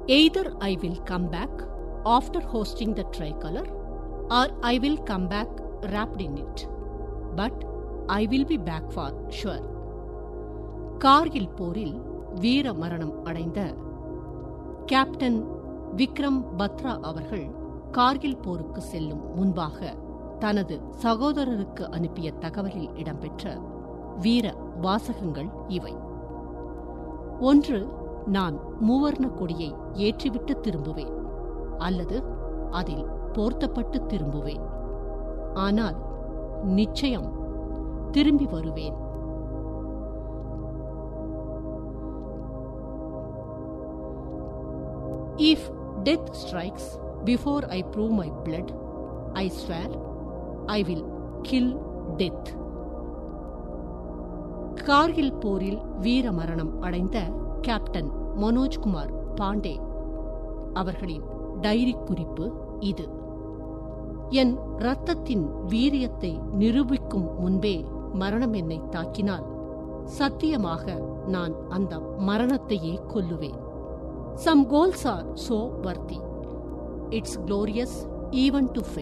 Either I will come back after hosting the tricolor or I will come back wrapped in it. But I will be back for sure. Kargil போரில் வீர மரணம் அடைந்த captain Vikram Patra அவர்கள் கார்கில் போருக்கு செல்லும் முன்பாக தனது சகோதரருக்கு அனுப்பிய தகவலில் இடம்பெற்ற வீர வாசகங்கள் இவை ஒன்று நான் மூவர்ண கொடியை ஏற்றிவிட்டு திரும்புவேன் அல்லது அதில் போர்த்தப்பட்டு திரும்புவேன் ஆனால் நிச்சயம் திரும்பி வருவேன் If death strikes before I prove my blood, I swear I will kill death. Kargil போரில் வீர மரணம் அடைந்த கேப்டன் மனோஜ்குமார் பாண்டே அவர்களின் டைரி குறிப்பு இது என் இரத்தத்தின் வீரியத்தை நிரூபிக்கும் முன்பே மரணம் என்னை தாக்கினால் சத்தியமாக நான் அந்த மரணத்தையே கொல்லுவேன் Some goals are so worthy. It's glorious even to fail.